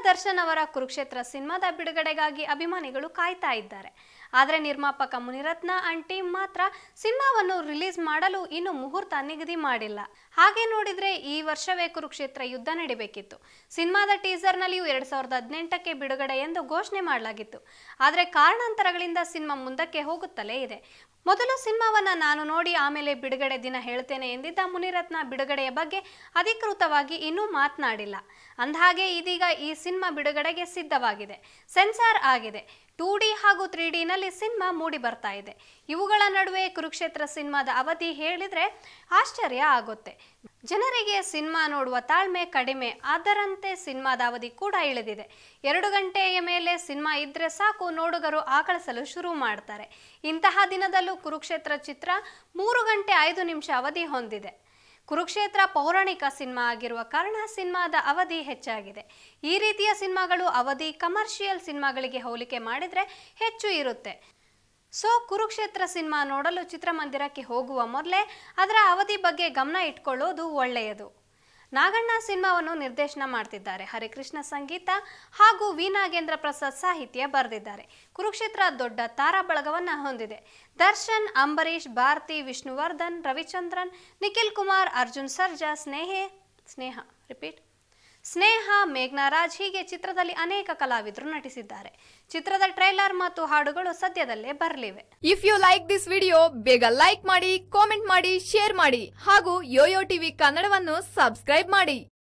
ದರ್ಶನ್ ಅವರ ಕುರುಕ್ಷೇತ್ರ ಸಿನಿಮಾದ ಬಿಡುಗಡೆಗಾಗಿ ಅಭಿಮಾನಿಗಳು ಕಾಯ್ತಾ ಇದ್ದಾರೆ ಆದರೆ ನಿರ್ಮಾಪಕ ಮುನಿರತ್ನ ಅಂಡ್ ಟೀಮ್ ಮಾತ್ರ ಸಿನಿಮಾವನ್ನು ರಿಲೀಸ್ ಮಾಡಲು ಇನ್ನು ಮುಹೂರ್ತ ನಿಗದಿ ಮಾಡಿಲ್ಲ ಹಾಗೆ ನೋಡಿದ್ರೆ ಈ ವರ್ಷವೇ ಕುರುಕ್ಷೇತ್ರ ಯುದ್ಧ ನಡಿಬೇಕಿತ್ತು ಸಿನಿಮಾದ ಟೀಸರ್ನಲ್ಲಿಯೂ ಎರಡ್ ಸಾವಿರದ ಹದಿನೆಂಟಕ್ಕೆ ಬಿಡುಗಡೆ ಎಂದು ಘೋಷಣೆ ಮಾಡಲಾಗಿತ್ತು ಆದರೆ ಕಾರಣಾಂತರಗಳಿಂದ ಸಿನಿಮಾ ಮುಂದಕ್ಕೆ ಹೋಗುತ್ತಲೇ ಇದೆ ಮೊದಲು ಸಿನಿಮಾವನ್ನ ನಾನು ನೋಡಿ ಆಮೇಲೆ ಬಿಡುಗಡೆ ದಿನ ಹೇಳ್ತೇನೆ ಎಂದಿದ್ದ ಮುನಿರತ್ನ ಬಿಡುಗಡೆಯ ಬಗ್ಗೆ ಅಧಿಕೃತವಾಗಿ ಇನ್ನೂ ಮಾತನಾಡಿಲ್ಲ ಅಂದಹಾಗೆ ಇದೀಗ ಈ ಸಿನಿಮಾ ಬಿಡುಗಡೆಗೆ ಸಿದ್ಧವಾಗಿದೆ ಸೆನ್ಸಾರ್ ಆಗಿದೆ ಟೂ ಡಿ ಹಾಗೂ ತ್ರೀ ಡಿನಲ್ಲಿ ಸಿನಿಮಾ ಮೂಡಿ ಬರ್ತಾ ಇದೆ ಇವುಗಳ ನಡುವೆ ಕುರುಕ್ಷೇತ್ರ ಸಿನಿಮಾದ ಅವಧಿ ಹೇಳಿದ್ರೆ ಆಶ್ಚರ್ಯ ಆಗುತ್ತೆ ಜನರಿಗೆ ಸಿನಿಮಾ ನೋಡುವ ತಾಳ್ಮೆ ಕಡಿಮೆ ಅದರಂತೆ ಸಿನಿಮಾದ ಅವಧಿ ಕೂಡ ಇಳಿದಿದೆ ಎರಡು ಗಂಟೆಯ ಮೇಲೆ ಸಿನಿಮಾ ಇದ್ರೆ ಸಾಕು ನೋಡುಗರು ಆಕಳಿಸಲು ಶುರು ಮಾಡ್ತಾರೆ ಇಂತಹ ದಿನದಲ್ಲೂ ಕುರುಕ್ಷೇತ್ರ ಚಿತ್ರ ಮೂರು ಗಂಟೆ ಐದು ನಿಮಿಷ ಅವಧಿ ಹೊಂದಿದೆ ಕುರುಕ್ಷೇತ್ರ ಪೌರಾಣಿಕ ಸಿನಿಮಾ ಆಗಿರುವ ಕಾರಣ ಸಿನಿಮಾದ ಅವಧಿ ಹೆಚ್ಚಾಗಿದೆ ಈ ರೀತಿಯ ಸಿನಿಮಾಗಳು ಅವಧಿ ಕಮರ್ಷಿಯಲ್ ಸಿನಿಮಾಗಳಿಗೆ ಹೋಲಿಕೆ ಮಾಡಿದ್ರೆ ಹೆಚ್ಚು ಇರುತ್ತೆ ಸೊ ಕುರುಕ್ಷೇತ್ರ ಸಿನಿಮಾ ನೋಡಲು ಚಿತ್ರಮಂದಿರಕ್ಕೆ ಹೋಗುವ ಮೊದಲೇ ಅದರ ಅವಧಿ ಬಗ್ಗೆ ಗಮನ ಇಟ್ಕೊಳ್ಳೋದು ಒಳ್ಳೆಯದು ನಾಗಣ್ಣ ಸಿನಿಮಾವನ್ನು ನಿರ್ದೇಶನ ಮಾಡ್ತಿದ್ದಾರೆ ಹರಿಕೃಷ್ಣ ಸಂಗೀತ ಹಾಗೂ ವಿ ನಾಗೇಂದ್ರ ಪ್ರಸಾದ್ ಸಾಹಿತ್ಯ ಬರೆದಿದ್ದಾರೆ ಕುರುಕ್ಷೇತ್ರ ದೊಡ್ಡ ತಾರಾ ಬಳಗವನ್ನ ಹೊಂದಿದೆ ದರ್ಶನ್ ಅಂಬರೀಷ್ ಭಾರತಿ ವಿಷ್ಣುವರ್ಧನ್ ರವಿಚಂದ್ರನ್ ನಿಖಿಲ್ ಕುಮಾರ್ ಅರ್ಜುನ್ ಸರ್ಜಾ ಸ್ನೇಹೆ ಸ್ನೇಹ ರಿಪೀಟ್ ಸ್ನೇಹ ಮೇಘ್ನಾರಾಜ್ ಹೀಗೆ ಚಿತ್ರದಲ್ಲಿ ಅನೇಕ ಕಲಾವಿದರು ನಟಿಸಿದ್ದಾರೆ ಚಿತ್ರದ ಟ್ರೈಲರ್ ಮತ್ತು ಹಾಡುಗಳು ಸದ್ಯದಲ್ಲೇ ಬರಲಿವೆ if you like this video ಬೇಗ ಲೈಕ್ ಮಾಡಿ ಕಾಮೆಂಟ್ ಮಾಡಿ ಶೇರ್ ಮಾಡಿ ಹಾಗೂ ಯೋಯೋ ಟಿವಿ ಕನ್ನಡವನ್ನು ಸಬ್ಸ್ಕ್ರೈಬ್ ಮಾಡಿ